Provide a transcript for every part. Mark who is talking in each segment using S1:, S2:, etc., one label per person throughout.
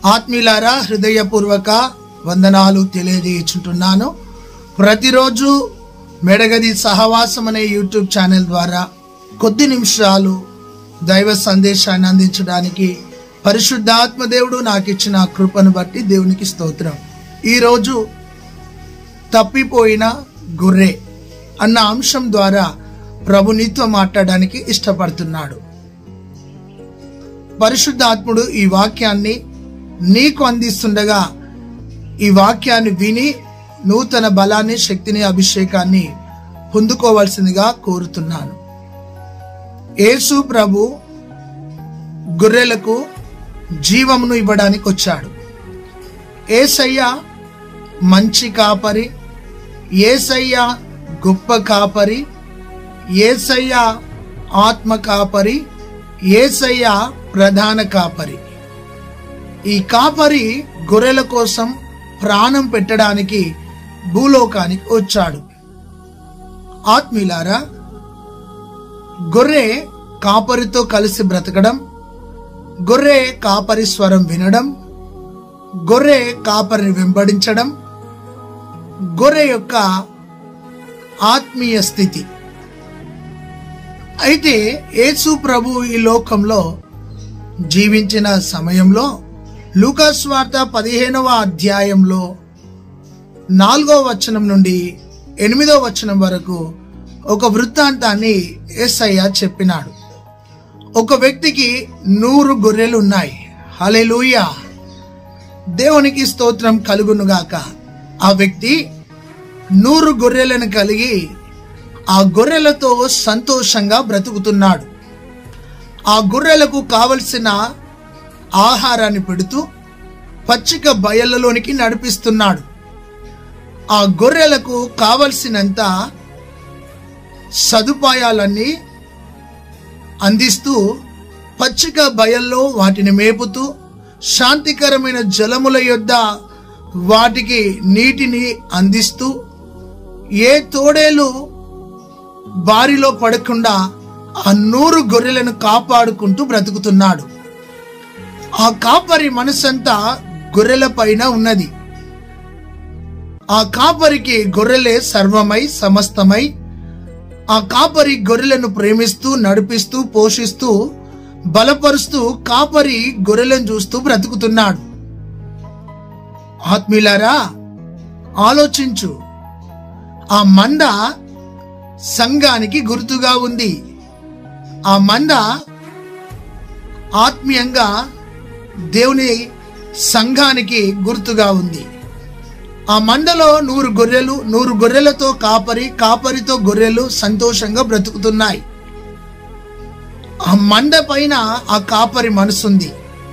S1: ఆత్మీయులారా హృదయపూర్వక వందనాలు తెలియజేయుచుంటున్నాను ప్రతిరోజు మెడగది సహవాసం అనే యూట్యూబ్ ఛానల్ ద్వారా కొద్ది నిమిషాలు దైవ సందేశాన్ని అందించడానికి పరిశుద్ధాత్మ దేవుడు నాకు ఇచ్చిన కృపను బట్టి దేవునికి స్తోత్రం ఈరోజు తప్పిపోయిన గొర్రె అన్న అంశం ద్వారా ప్రభు నీతో మాట్లాడడానికి ఇష్టపడుతున్నాడు పరిశుద్ధాత్ముడు ఈ వాక్యాన్ని నీకు అందిస్తుండగా ఈ వాక్యాన్ని విని నూతన బలాన్ని శక్తిని అభిషేకాన్ని పొందుకోవాల్సిందిగా కోరుతున్నాను యేసు ప్రభు గొర్రెలకు జీవమును ఇవ్వడానికి వచ్చాడు ఏసయ్య మంచి కాపరి ఏసయ్య గొప్ప కాపరి ఏసయ్య ఆత్మ కాపరి ఏసయ్య ప్రధాన కాపరి ఈ కాపరి గొర్రెల కోసం ప్రాణం పెట్టడానికి భూలోకానికి వచ్చాడు ఆత్మీలారా గొర్రె కాపరితో కలిసి బ్రతకడం గొర్రె కాపరి స్వరం వినడం గొర్రె కాపరిని వెంబడించడం గొర్రె యొక్క ఆత్మీయ స్థితి అయితే యేసు ప్రభు ఈ లోకంలో జీవించిన సమయంలో లూకాస్ వార్త పదిహేనవ అధ్యాయంలో నాలుగో వచనం నుండి ఎనిమిదో వచనం వరకు ఒక వృత్తాంతాన్ని ఎస్ఐ చెప్పినాడు ఒక వ్యక్తికి నూరు గొర్రెలు ఉన్నాయి హలెలూయా దేవునికి స్తోత్రం కలుగునుగాక ఆ వ్యక్తి నూరు గొర్రెలను కలిగి ఆ గొర్రెలతో సంతోషంగా బ్రతుకుతున్నాడు ఆ గొర్రెలకు కావలసిన ఆహారాన్ని పెడుతూ పచ్చిక బయళ్ళలోనికి నడిపిస్తున్నాడు ఆ గొర్రెలకు కావలసినంత సదుపాయాలన్నీ అందిస్తూ పచ్చిక బయల్లో వాటిని మేపుతూ శాంతికరమైన జలముల యొద్ద వాటికి నీటిని అందిస్తూ ఏ తోడేలు బారిలో పడకుండా ఆ నూరు గొర్రెలను కాపాడుకుంటూ బ్రతుకుతున్నాడు ఆ కాపరి మనసంతా గొర్రెల పైన ఉన్నది ఆ కాపరికి గొర్రెలే సర్వమై సమస్తమై ఆ కాపరి గొర్రెలను ప్రేమిస్తూ నడిపిస్తూ పోషిస్తూ బలపరుస్తూ కాపరి గొర్రెలను చూస్తూ బ్రతుకుతున్నాడు ఆత్మీయులారా ఆలోచించు ఆ మంద సంఘానికి గుర్తుగా ఉంది ఆ మంద ఆత్మీయంగా దేవుని సంఘానికి గుర్తుగా ఉంది ఆ మందలో నూరు గొర్రెలు నూరు గొర్రెలతో కాపరి కాపరితో గొర్రెలు సంతోషంగా బ్రతుకుతున్నాయి ఆ మంద పైన ఆ కాపరి మనసుంది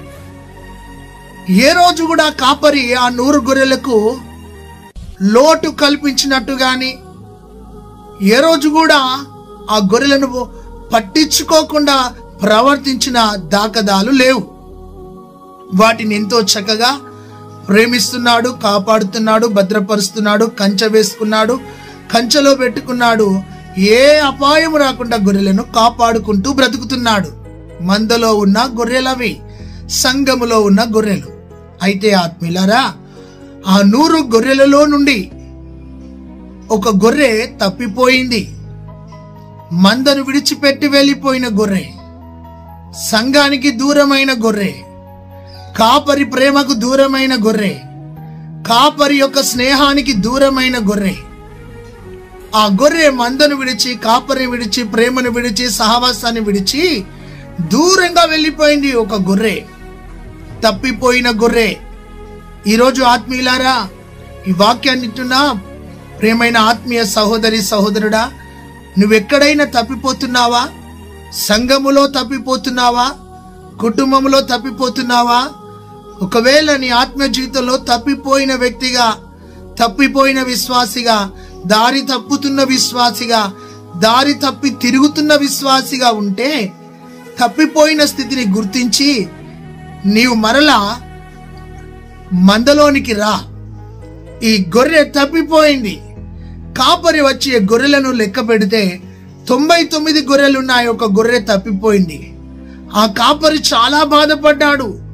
S1: ఏ రోజు కూడా కాపరి ఆ నూరు గొర్రెలకు లోటు కల్పించినట్టు గాని ఏ రోజు కూడా ఆ గొర్రెలను పట్టించుకోకుండా ప్రవర్తించిన దాఖదాలు లేవు వాటిని ఎంతో చక్కగా ప్రేమిస్తున్నాడు కాపాడుతున్నాడు భద్రపరుస్తున్నాడు కంచె వేసుకున్నాడు కంచెలో పెట్టుకున్నాడు ఏ అపాయం రాకుండా గొర్రెలను కాపాడుకుంటూ బ్రతుకుతున్నాడు మందలో ఉన్న గొర్రెలవి సంఘములో ఉన్న గొర్రెలు అయితే ఆత్మీయులారా ఆ నూరు గొర్రెలలో నుండి ఒక గొర్రె తప్పిపోయింది మందను విడిచిపెట్టి వెళ్ళిపోయిన గొర్రె సంఘానికి దూరమైన గొర్రె కాపరి ప్రేమకు దూరమైన గొర్రె కాపరి యొక్క స్నేహానికి దూరమైన గొర్రె ఆ గొర్రె మందను విడిచి కాపరిని విడిచి ప్రేమను విడిచి సహవాసాన్ని విడిచి దూరంగా వెళ్ళిపోయింది ఒక గొర్రె తప్పిపోయిన గొర్రె ఈరోజు ఆత్మీయులారా ఈ వాక్యాన్ని ఇట్టున్నా ప్రేమైన ఆత్మీయ సహోదరి సహోదరుడా నువ్వెక్కడైనా తప్పిపోతున్నావా సంఘములో తప్పిపోతున్నావా కుటుంబంలో తప్పిపోతున్నావా ఒకవేళ నీ ఆత్మ జీవితంలో తప్పిపోయిన వ్యక్తిగా తప్పిపోయిన విశ్వాసిగా దారి తప్పుతున్న విశ్వాసిగా దారి తప్పి తిరుగుతున్న విశ్వాసిగా ఉంటే తప్పిపోయిన స్థితిని గుర్తించి నీవు మరలా మందలోనికి రా ఈ గొర్రె తప్పిపోయింది కాపరి వచ్చి ఈ గొర్రెలను లెక్క పెడితే తొంభై తొమ్మిది గొర్రెలున్నాయి ఒక గొర్రె తప్పిపోయింది ఆ కాపరి చాలా బాధపడ్డాడు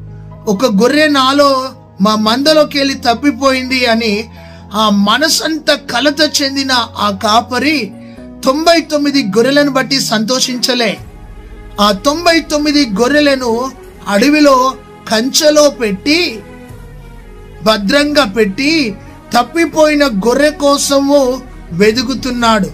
S1: ఒక గొర్రె నాలో మా మందలోకి వెళ్ళి తప్పిపోయింది అని ఆ మనసంతా కలత చెందిన ఆ కాపరి తొంభై తొమ్మిది గొర్రెలను బట్టి సంతోషించలే ఆ తొంభై తొమ్మిది గొర్రెలను అడవిలో కంచెలో పెట్టి భద్రంగా పెట్టి తప్పిపోయిన గొర్రె కోసము వెదుగుతున్నాడు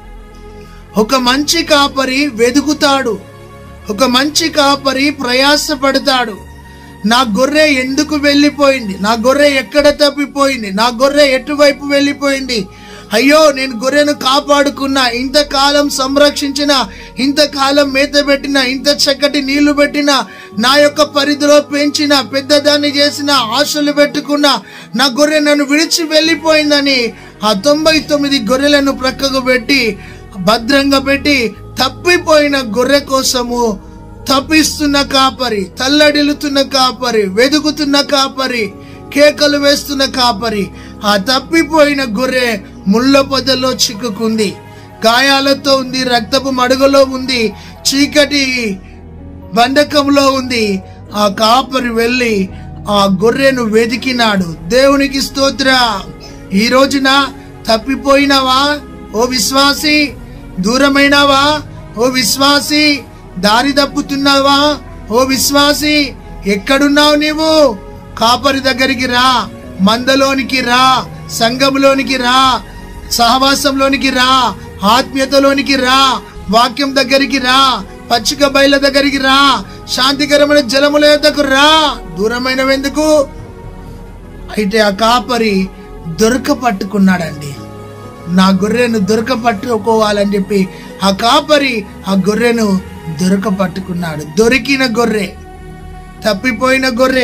S1: ఒక మంచి కాపరి వెదుగుతాడు ఒక మంచి కాపరి ప్రయాసపడతాడు నా గొర్రె ఎందుకు వెళ్ళిపోయింది నా గొర్రె ఎక్కడ తప్పిపోయింది నా గొర్రె ఎటువైపు వెళ్ళిపోయింది అయ్యో నేను గొర్రెను కాపాడుకున్నా ఇంతకాలం సంరక్షించిన ఇంతకాలం మేత పెట్టిన ఇంత చక్కటి నీళ్లు పెట్టిన నా యొక్క పరిధిలో పెంచిన పెద్దదాన్ని చేసిన ఆశలు పెట్టుకున్న నా గొర్రె నన్ను విడిచి వెళ్ళిపోయిందని ఆ తొంభై తొమ్మిది గొర్రెలను ప్రక్కకు పెట్టి భద్రంగా పెట్టి తప్పిపోయిన గొర్రె కోసము తప్పిస్తున్న కాపరి తల్లడిల్లుతున్న కాపరి వెదుగుతున్న కాపరి కేకలు వేస్తున్న కాపరి ఆ తప్పిపోయిన గొర్రె ముళ్ళ పొదలో చిక్కుకుంది గాయాలతో ఉంది రక్తపు మడుగులో ఉంది చీకటి బంధకంలో ఉంది ఆ కాపరి వెళ్ళి ఆ గొర్రెను వెదికినాడు దేవునికి స్తోత్ర ఈ రోజున తప్పిపోయినావా ఓ విశ్వాసి దూరమైనావా ఓ విశ్వాసి దారి తప్పుతున్నావా ఓ విశ్వాసి ఎక్కడున్నావు నీవు కాపరి దగ్గరికి రా మందలోనికి రా సంఘంలోనికి రా సహవాసంలోనికి రా ఆత్మీయతలోనికి రా వాక్యం దగ్గరికి రా పచ్చిక బయల దగ్గరికి రా శాంతికరమైన జలముల యొద్దకు రా దూరమైనవెందుకు అయితే ఆ కాపరి దొరక పట్టుకున్నాడండి నా గొర్రెను దొరక పట్టుకోవాలని చెప్పి ఆ కాపరి ఆ గొర్రెను దొరక పట్టుకున్నాడు దొరికిన గొర్రె తప్పిపోయిన గొర్రె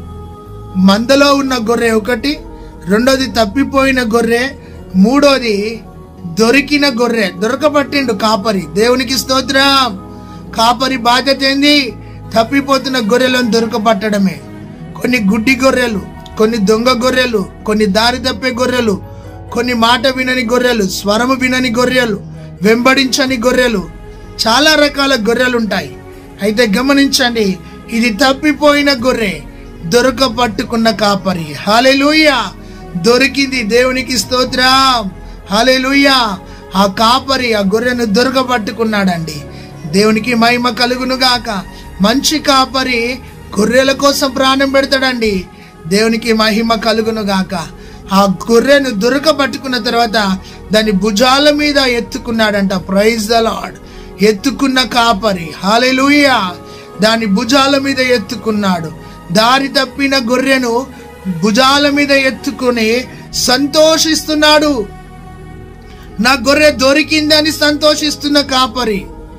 S1: మందలో ఉన్న గొర్రె ఒకటి రెండోది తప్పిపోయిన గొర్రె మూడోది దొరికిన గొర్రె దొరకపట్టిండు కాపరి దేవునికి స్తోత్రం కాపరి బాధ్యత ఏంది తప్పిపోతున్న గొర్రెలను దొరకపట్టడమే కొన్ని గుడ్డి గొర్రెలు కొన్ని దొంగ గొర్రెలు కొన్ని దారి తప్పే గొర్రెలు కొన్ని మాట వినని గొర్రెలు స్వరము వినని గొర్రెలు వెంబడించని గొర్రెలు చాలా రకాల గొర్రెలు ఉంటాయి అయితే గమనించండి ఇది తప్పిపోయిన గొర్రె దొరక పట్టుకున్న కాపరి హాలెలూయ దొరికింది దేవునికి స్తోత్రం హాలెలూయ ఆ కాపరి ఆ గొర్రెను దొరక పట్టుకున్నాడండి దేవునికి మహిమ కలుగును గాక మంచి కాపరి గొర్రెల కోసం ప్రాణం పెడతాడండి దేవునికి మహిమ కలుగును గాక ఆ గొర్రెను దొరక పట్టుకున్న తర్వాత దాని భుజాల మీద ఎత్తుకున్నాడంట ప్రైజ్ ద లార్డ్ ఎత్తుకున్న కాపరి హాలెలూయ దాని భుజాల మీద ఎత్తుకున్నాడు దారి తప్పిన గొర్రెను భుజాల మీద ఎత్తుకుని సంతోషిస్తున్నాడు నా గొర్రె దొరికిందని సంతోషిస్తున్న కాపరి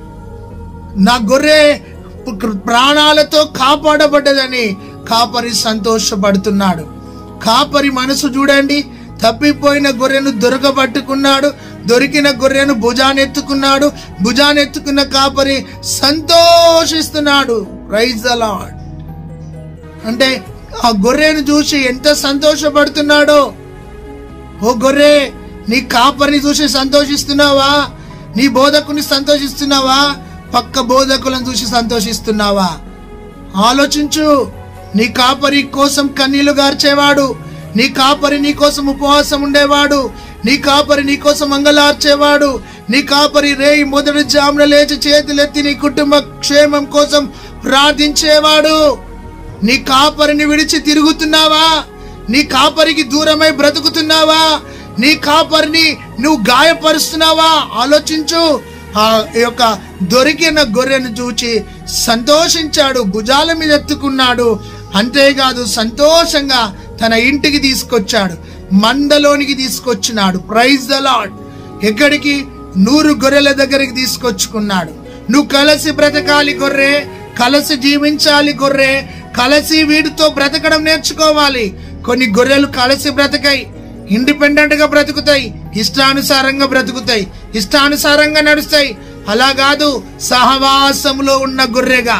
S1: నా గొర్రె ప్రాణాలతో కాపాడబడ్డదని కాపరి సంతోషపడుతున్నాడు కాపరి మనసు చూడండి తప్పిపోయిన గొర్రెను దొరకబట్టుకున్నాడు దొరికిన గొర్రెను భుజానెత్తుకున్నాడు భుజానెత్తుకున్న కాపరి సంతోషిస్తున్నాడు ప్రైజ్ ద లార్డ్ అంటే ఆ గొర్రెను చూసి ఎంత సంతోషపడుతున్నాడో ఓ గొర్రె నీ కాపరిని చూసి సంతోషిస్తున్నావా నీ బోధకుని సంతోషిస్తున్నావా పక్క బోధకులను చూసి సంతోషిస్తున్నావా ఆలోచించు నీ కాపరి కోసం కన్నీళ్లు గార్చేవాడు నీ కాపరి నీ కోసం ఉపవాసం ఉండేవాడు నీ కాపరి నీ కోసం మంగళార్చేవాడు నీ కాపరి రేయి మొదటి జామున లేచి చేతులెత్తి నీ కుటుంబ క్షేమం కోసం ప్రార్థించేవాడు నీ కాపరిని విడిచి తిరుగుతున్నావా నీ కాపరికి దూరమై బ్రతుకుతున్నావా నీ కాపరిని నువ్వు గాయపరుస్తున్నావా ఆలోచించు ఆ యొక్క దొరికిన గొర్రెను చూచి సంతోషించాడు భుజాల మీద ఎత్తుకున్నాడు అంతేకాదు సంతోషంగా తన ఇంటికి తీసుకొచ్చాడు మందలోనికి తీసుకొచ్చినాడు ప్రైజ్ ద లాడ్ ఎక్కడికి నూరు గొర్రెల దగ్గరికి తీసుకొచ్చుకున్నాడు నువ్వు కలిసి బ్రతకాలి గొర్రె కలిసి జీవించాలి గొర్రె కలిసి వీడితో బ్రతకడం నేర్చుకోవాలి కొన్ని గొర్రెలు కలిసి బ్రతకాయి ఇండిపెండెంట్ గా బ్రతుకుతాయి ఇష్టానుసారంగా బ్రతుకుతాయి ఇష్టానుసారంగా నడుస్తాయి అలా కాదు సహవాసములో ఉన్న గొర్రెగా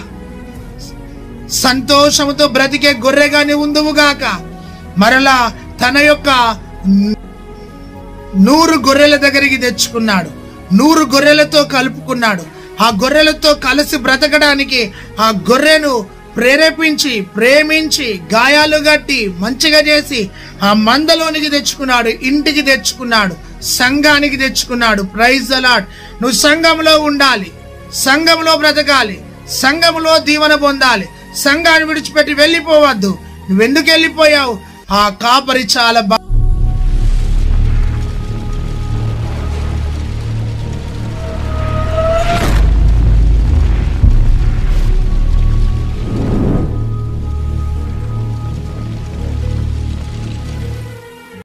S1: సంతోషముతో బ్రతికే గొర్రెగానే ఉందువుగాక మరలా తన యొక్క నూరు గొర్రెల దగ్గరికి తెచ్చుకున్నాడు నూరు గొర్రెలతో కలుపుకున్నాడు ఆ గొర్రెలతో కలిసి బ్రతకడానికి ఆ గొర్రెను ప్రేరేపించి ప్రేమించి గాయాలు గట్టి మంచిగా చేసి ఆ మందలోనికి తెచ్చుకున్నాడు ఇంటికి తెచ్చుకున్నాడు సంఘానికి తెచ్చుకున్నాడు ప్రైజ్ అలాట్ నువ్వు సంఘంలో ఉండాలి సంఘంలో బ్రతకాలి సంఘంలో దీవెన పొందాలి సంఘాన్ని విడిచిపెట్టి వెళ్ళిపోవద్దు నువ్వెందుకు వెళ్ళిపోయావు ఆ కాపరి చాలా బా